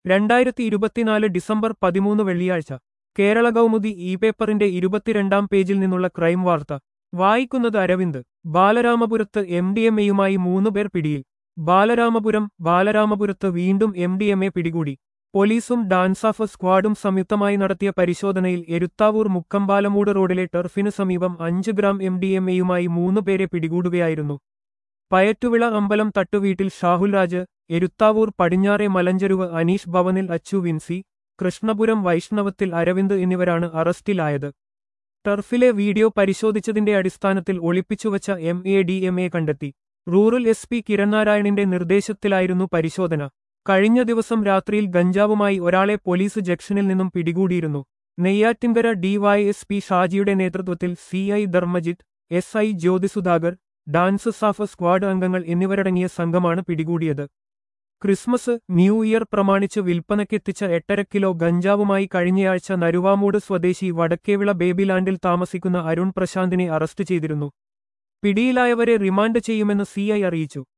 രണ്ടായിരത്തി ഇരുപത്തിനാല് ഡിസംബർ പതിമൂന്ന് വെള്ളിയാഴ്ച കേരള കൗമുദി ഇ പേപ്പറിന്റെ ഇരുപത്തിരണ്ടാം പേജിൽ നിന്നുള്ള ക്രൈം വാർത്ത വായിക്കുന്നത് അരവിന്ദ് ബാലരാമപുരത്ത് എം ഡി എം എയുമായി മൂന്നുപേർ പിടിയിൽ ബാലരാമപുരം ബാലരാമപുരത്ത് വീണ്ടും എം ഡി എം എ പിടികൂടി പോലീസും ഡാൻസാഫ് സ്ക്വാഡും സംയുക്തമായി നടത്തിയ പരിശോധനയിൽ എരുത്താവൂർ മുക്കമ്പാലമൂട് റോഡിലെ ടർഫിനു സമീപം അഞ്ച് ഗ്രാം എം ഡി എം എയുമായി മൂന്നുപേരെ പിടികൂടുകയായിരുന്നു പയറ്റുവിള അമ്പലം തട്ടുവീട്ടിൽ ഷാഹുൽ രാജ് എരുത്താവൂർ പടിഞ്ഞാറെ മലഞ്ചെരുവ് അനീഷ് ഭവനിൽ അച്ചു വിൻസി കൃഷ്ണപുരം വൈഷ്ണവത്തിൽ അരവിന്ദ് എന്നിവരാണ് അറസ്റ്റിലായത് ടർഫിലെ വീഡിയോ പരിശോധിച്ചതിന്റെ അടിസ്ഥാനത്തിൽ ഒളിപ്പിച്ചുവച്ച M A D M A കണ്ടെത്തി റൂറൽ എസ് പി കിരൺനാരായണിന്റെ നിർദ്ദേശത്തിലായിരുന്നു പരിശോധന കഴിഞ്ഞ ദിവസം രാത്രിയിൽ ഗഞ്ചാവുമായി ഒരാളെ പോലീസ് ജംഗ്ഷനിൽ നിന്നും പിടികൂടിയിരുന്നു നെയ്യാറ്റിൻകര ഡിവൈഎസ്പി ഷാജിയുടെ നേതൃത്വത്തിൽ C I Dharmajith S I Jyothisudhakar DANSAF squad അംഗങ്ങൾ എന്നിവരടങ്ങിയ സംഘമാണ് പിടികൂടിയത് ക്രിസ്മസ് ന്യൂ ഇയർ പ്രമാണിച്ച് വിൽപ്പനയ്ക്കെത്തിച്ച എട്ടര കിലോ ഗഞ്ചാവുമായി കഴിഞ്ഞയാഴ്ച നരുവാമൂട് സ്വദേശി വടക്കേവിള ബേബിലാൻഡിൽ താമസിക്കുന്ന അരുൺ പ്രശാന്തിനെ അറസ്റ്റ് ചെയ്തിരുന്നു പിടിയിലായവരെ റിമാൻഡ് ചെയ്യുമെന്ന് സി അറിയിച്ചു